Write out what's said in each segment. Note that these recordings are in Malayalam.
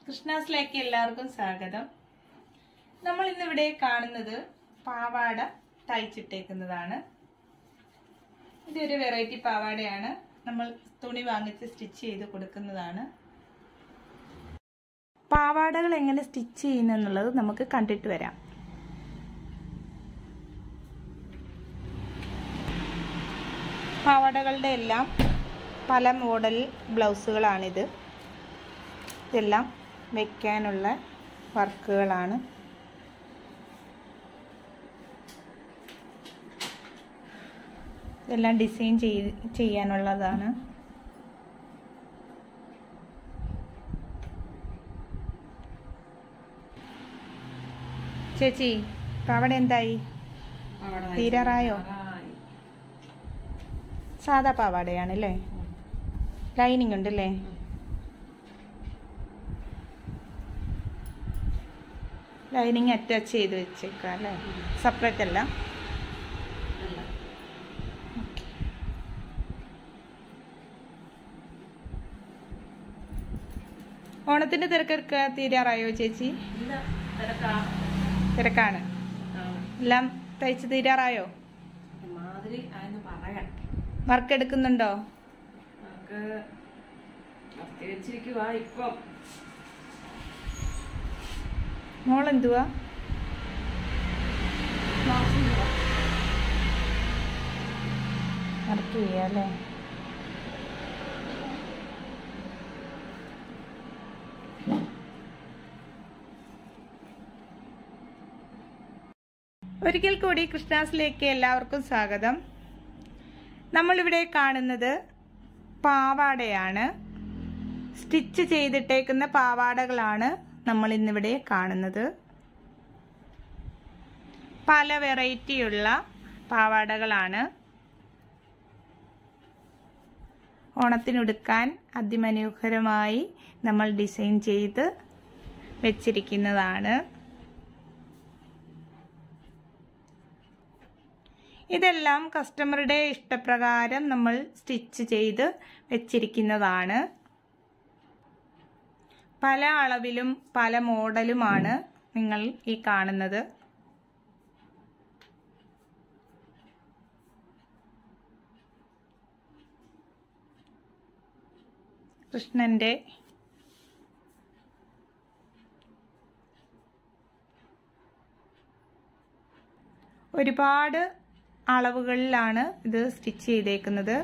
കൃഷ്ണാസിലേക്ക് എല്ലാവർക്കും സ്വാഗതം നമ്മൾ ഇന്നിവിടെ കാണുന്നത് പാവാട തയ്ച്ചിട്ടേക്കുന്നതാണ് ഇതൊരു വെറൈറ്റി പാവാടയാണ് നമ്മൾ തുണി വാങ്ങിച്ച് സ്റ്റിച്ച് ചെയ്ത് കൊടുക്കുന്നതാണ് പാവാടകൾ എങ്ങനെ സ്റ്റിച്ച് ചെയ്യുന്നെന്നുള്ളത് നമുക്ക് കണ്ടിട്ട് വരാം പാവാടകളുടെ എല്ലാം പല മോഡൽ ബ്ലൗസുകളാണിത് ഇതെല്ലാം വെക്കാനുള്ള വർക്കുകളാണ് ഇതെല്ലാം ഡിസൈൻ ചെയ്ത് ചെയ്യാനുള്ളതാണ് ചേച്ചി പാവട എന്തായി തീരാറായോ സാധാ പാവാടയാണല്ലേ ലൈനിങ് ഉണ്ടല്ലേ ലൈനിങ് അറ്റാച്ച് ചെയ്ത് വെച്ചേക്കാം അല്ലേ സെപ്പറേറ്റ് അല്ല ഓണത്തിന്റെ തിരക്കൊക്കെ തീരാറായോ ചേച്ചി തിരക്കാണ് എല്ലാം തയ്ച്ച് തീരാറായോ മാതിരി ആയെന്ന് പറയാം വർക്ക് എടുക്കുന്നുണ്ടോ നമുക്ക് പ്രത്യേകിച്ചിരിക്കുവാ ഇപ്പം മോൾ എന്തുവാ വർക്ക് ചെയ്യാല്ലേ ഒരിക്കൽ കൂടി കൃഷ്ണാസിലേക്ക് എല്ലാവർക്കും സ്വാഗതം നമ്മളിവിടെ കാണുന്നത് പാവാടയാണ് സ്റ്റിച്ച് ചെയ്തിട്ടേക്കുന്ന പാവാടകളാണ് നമ്മൾ ഇന്നിവിടെ കാണുന്നത് പല വെറൈറ്റിയുള്ള പാവാടകളാണ് ഓണത്തിനുടുക്കാൻ അതിമനോഹരമായി നമ്മൾ ഡിസൈൻ ചെയ്ത് വെച്ചിരിക്കുന്നതാണ് ഇതെല്ലാം കസ്റ്റമറുടെ ഇഷ്ടപ്രകാരം നമ്മൾ സ്റ്റിച്ച് ചെയ്ത് വെച്ചിരിക്കുന്നതാണ് പല അളവിലും പല മോഡലുമാണ് നിങ്ങൾ ഈ കാണുന്നത് കൃഷ്ണന്റെ ഒരുപാട് അളവുകളിലാണ് ഇത് സ്റ്റിച്ച് ചെയ്തേക്കുന്നത്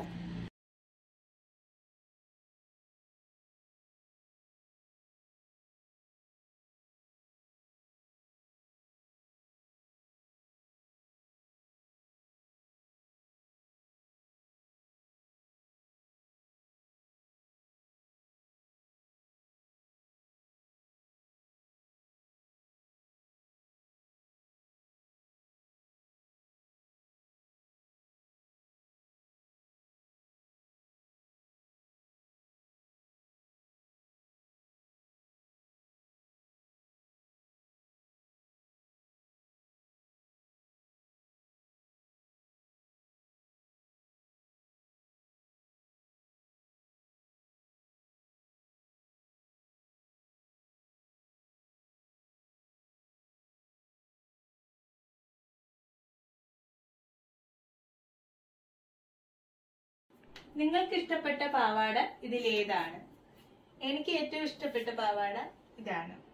നിങ്ങൾക്ക് ഇഷ്ടപ്പെട്ട പാവാട ഇതിലേതാണ് എനിക്ക് ഏറ്റവും ഇഷ്ടപ്പെട്ട പാവാട ഇതാണ്